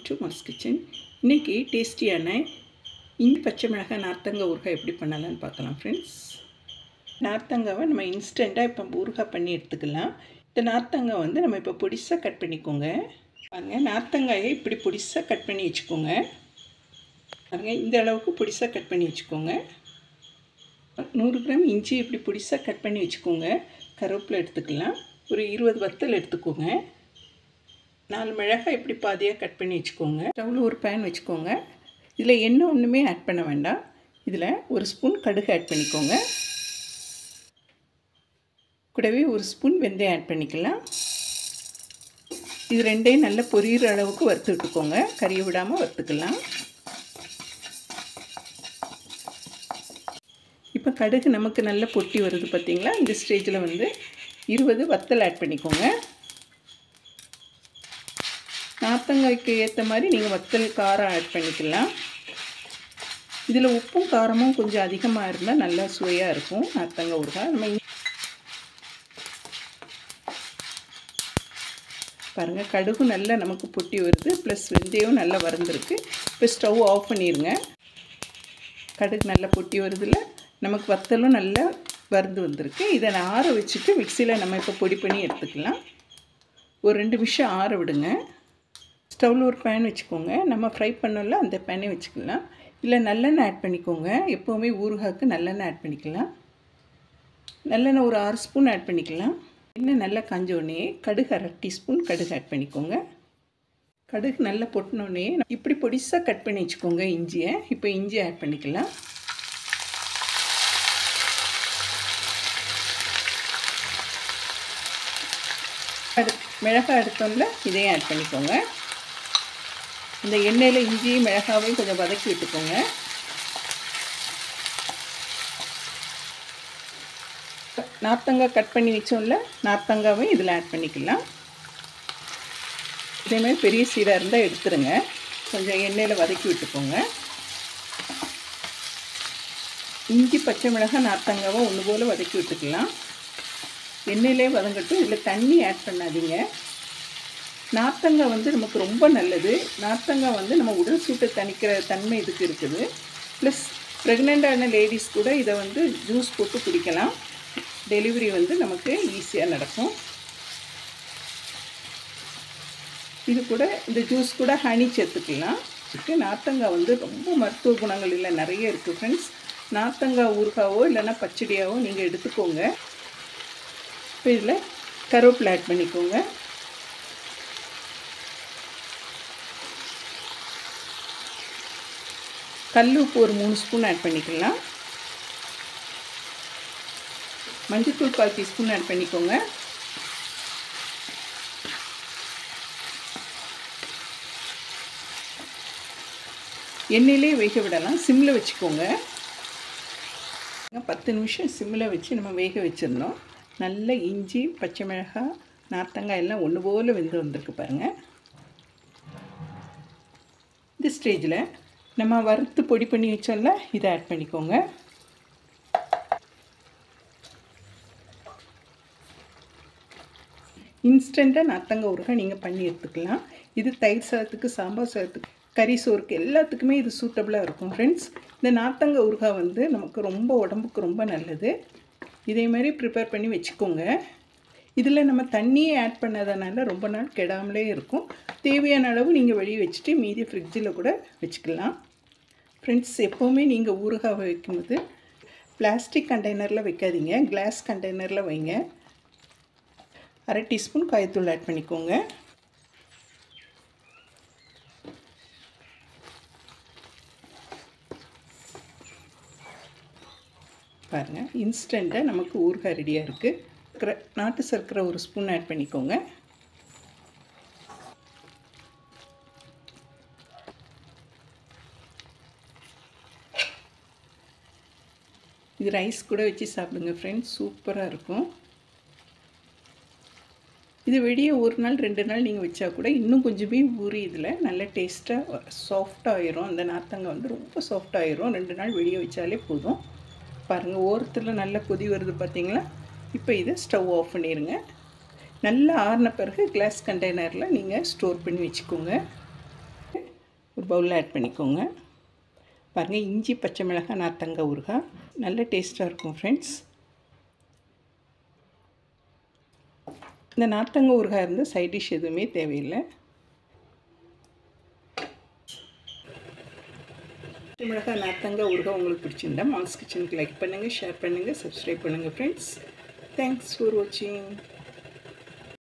to மஸ் kitchen இன்றைக்கி டேஸ்டியான இஞ்சி பச்சை மிளகாய் நார்த்தங்காய் ஊறுகாய் எப்படி பண்ணலான்னு பார்க்கலாம் ஃப்ரெண்ட்ஸ் நார்த்தங்காவை நம்ம இன்ஸ்டண்ட்டாக இப்போ ஊறுகாய் பண்ணி எடுத்துக்கலாம் இந்த நார்த்தங்காய் வந்து நம்ம இப்போ பொடிசாக கட் பண்ணிக்கோங்க பாருங்கள் நார்த்தங்காயை இப்படி பொடிசாக கட் பண்ணி வச்சுக்கோங்க பாருங்கள் இந்த அளவுக்கு பொடிசாக கட் பண்ணி வச்சுக்கோங்க நூறு கிராம் இஞ்சி இப்படி பொடிசாக கட் பண்ணி வச்சுக்கோங்க கருவேப்பிலை எடுத்துக்கலாம் ஒரு இருபது வத்தல் எடுத்துக்கோங்க நாலு மிளகாய் இப்படி பாதியாக கட் பண்ணி வச்சுக்கோங்க ஸ்டவ்வில் ஒரு பேன் வச்சுக்கோங்க இதில் எண்ணெய் ஒன்றுமே ஆட் பண்ண வேண்டாம் இதில் ஒரு ஸ்பூன் கடுகு ஆட் பண்ணிக்கோங்க கூடவே ஒரு ஸ்பூன் வெந்தயம் ஆட் பண்ணிக்கலாம் இது ரெண்டையும் நல்லா பொரியிற அளவுக்கு வறுத்து விட்டுக்கோங்க கறியை விடாமல் வறுத்துக்கலாம் இப்போ கடுகு நமக்கு நல்ல பொட்டி வருது பார்த்திங்களா இந்த ஸ்டேஜில் வந்து இருபது வத்தல் ஆட் பண்ணிக்கோங்க நார்த்தங்காய்க்கு ஏற்ற மாதிரி நீங்கள் வத்தல் காரம் ஆட் பண்ணிக்கலாம் இதில் உப்பும் காரமும் கொஞ்சம் அதிகமாக இருந்தால் நல்லா சுவையாக இருக்கும் நார்த்தங்காய் ஊறுகாய் நம்ம பாருங்கள் கடுகு நல்லா நமக்கு பொட்டி வருது ப்ளஸ் வெந்தயம் நல்லா வறந்துருக்கு இப்போ ஸ்டவ் ஆஃப் பண்ணிடுங்க கடுகு நல்லா பொட்டி வருதுல்ல நமக்கு வத்தலும் நல்லா வறுந்து வந்திருக்கு இதை நான் ஆற வச்சுட்டு மிக்சியில் நம்ம இப்போ பொடி பண்ணி எடுத்துக்கலாம் ஒரு ரெண்டு நிமிஷம் ஆற விடுங்க ஸ்டவ்வில் ஒரு பேன் வச்சுக்கோங்க நம்ம ஃப்ரை பண்ணோம்ல அந்த பேனே வச்சுக்கலாம் இல்லை நல்லெண்ணெய் ஆட் பண்ணிக்கோங்க எப்போவுமே ஊறுகாய்க்கு நல்லெண்ணெய் ஆட் பண்ணிக்கலாம் நல்லெண்ணெய் ஒரு ஆறு ஸ்பூன் ஆட் பண்ணிக்கலாம் எண்ணெய் நல்லா காஞ்சோடனே கடுகு அரை டீஸ்பூன் கடுகு ஆட் பண்ணிக்கோங்க கடுகு நல்லா பொட்டினோடனே இப்படி பொடிசாக கட் பண்ணி வச்சுக்கோங்க இஞ்சியை இப்போ இஞ்சி ஆட் பண்ணிக்கலாம் அடு மிளகாய் எடுத்தோம்ல இதையும் ஆட் பண்ணிக்கோங்க இந்த எண்ணெயில் இஞ்சி மிளகாவையும் கொஞ்சம் வதக்கி விட்டுக்கோங்க நார்த்தங்காய் கட் பண்ணி வச்சோம்ல நார்த்தங்காவையும் இதில் ஆட் பண்ணிக்கலாம் இதேமாதிரி பெரிய சீடாக இருந்தால் எடுத்துருங்க கொஞ்சம் எண்ணெயில் வதக்கி விட்டுக்கோங்க இஞ்சி பச்சை மிளகாய் நார்த்தங்காவை ஒன்று போல் வதக்கி விட்டுக்கலாம் எண்ணெயிலே வதங்கட்டும் இதில் தண்ணி ஆட் பண்ணாதீங்க நார்த்தங்காய் வந்து நமக்கு ரொம்ப நல்லது நார்த்தங்காய் வந்து நம்ம உடல் சூட்டை தணிக்கிற தன்மை இதுக்கு இருக்குது ப்ளஸ் ப்ரெக்னெண்ட்டான லேடிஸ் கூட இதை வந்து ஜூஸ் போட்டு குடிக்கலாம் டெலிவரி வந்து நமக்கு ஈஸியாக நடக்கும் இது கூட இந்த ஜூஸ் கூட ஹனி சேர்த்துக்கலாம் நார்த்தங்காய் வந்து ரொம்ப மருத்துவ குணங்கள் இல்லை நிறைய இருக்குது ஃப்ரெண்ட்ஸ் நார்த்தங்காய் ஊறுகாவோ இல்லைன்னா பச்சடியாவோ நீங்கள் எடுத்துக்கோங்க இப்போ இதில் கருவேப்பிலை ஆட் பண்ணிக்கோங்க கல் உப்பு ஒரு மூணு ஸ்பூன் ஆட் பண்ணிக்கலாம் மஞ்சள்தூள் கால் டீஸ்பூன் ஆட் பண்ணிக்கோங்க எண்ணெயிலே வேக விடலாம் சிம்மில் வச்சுக்கோங்க பத்து நிமிஷம் சிம்மில் வச்சு நம்ம வேக வச்சிடணும் நல்ல இஞ்சி பச்சை மிளகாய் நார்த்தங்காய் எல்லாம் ஒன்று போல் வெந்து வந்திருக்கு பாருங்கள் இந்த ஸ்டேஜில் நம்ம வறுத்து பொடி பண்ணி வச்சோம்ல இதை ஆட் பண்ணிக்கோங்க இன்ஸ்டண்ட்டாக நார்த்தங்காய் ஊறுகாய் நீங்கள் பண்ணி எடுத்துக்கலாம் இது தயிர் சாதத்துக்கு சாம்பார் சாதத்துக்கு கறி சோறுக்கு எல்லாத்துக்குமே இது சூட்டபுளாக இருக்கும் ஃப்ரெண்ட்ஸ் இந்த நார்த்தங்காய் ஊறுகாய் வந்து நமக்கு ரொம்ப உடம்புக்கு ரொம்ப நல்லது இதே மாதிரி ப்ரிப்பேர் பண்ணி வச்சுக்கோங்க இதில் நம்ம தண்ணியே ஆட் பண்ணாதனால ரொம்ப நாள் கெடாமலே இருக்கும் தேவையான அளவு நீங்கள் வெளியே வச்சுட்டு மீதி ஃப்ரிட்ஜில் கூட வச்சுக்கலாம் ஃப்ரெண்ட்ஸ் எப்போவுமே நீங்கள் ஊறுகாய் வைக்கும்போது பிளாஸ்டிக் கண்டெய்னரில் வைக்காதீங்க கிளாஸ் கண்டெய்னரில் வைங்க அரை டீஸ்பூன் காயத்தூள் ஆட் பண்ணிக்கோங்க பாருங்கள் இன்ஸ்டண்ட்டாக நமக்கு ஊறுகாய் ரெடியாக இருக்குது நாட்டு சர்க்கரை ஒரு ஸ்பூன் ஆட் பண்ணிக்கோங்க இது ரைஸ் கூட வச்சு சாப்பிடுங்க ஃப்ரெண்ட்ஸ் சூப்பராக இருக்கும் இது வெளியே ஒரு நாள் ரெண்டு நாள் நீங்கள் வச்சா கூட இன்னும் கொஞ்சமே ஊறி இதில் நல்ல டேஸ்ட்டாக சாஃப்டாக ஆயிரும் அந்த நார்த்தங்காய் வந்து ரொம்ப சாஃப்டாக ஆயிரும் ரெண்டு நாள் வெளியே வச்சாலே போதும் பாருங்கள் ஓரத்தில் நல்ல கொதி வருது பார்த்தீங்களா இப்போ இதை ஸ்டவ் ஆஃப் பண்ணிடுங்க நல்லா ஆறின பிறகு கிளாஸ் கண்டெய்னரில் நீங்கள் ஸ்டோர் பண்ணி வச்சுக்கோங்க பவுலில் ஆட் பண்ணிக்கோங்க பாருங்கள் இஞ்சி பச்சை மிளகாய் நார்த்தங்காய் ஊறுகாய் நல்ல டேஸ்ட்டாக இருக்கும் ஃப்ரெண்ட்ஸ் இந்த நார்த்தங்காய் ஊறுகாய் இருந்தால் சைட் டிஷ் எதுவுமே தேவையில்லை மிளகாய் நார்த்தங்காய் ஊறுகாய் உங்களுக்கு பிடிச்சிருந்தா மால்ஸ் கிச்சனுக்கு லைக் பண்ணுங்கள் ஷேர் பண்ணுங்கள் சப்ஸ்கிரைப் பண்ணுங்கள் ஃப்ரெண்ட்ஸ் தேங்க்ஸ் ஃபார் வாட்சிங்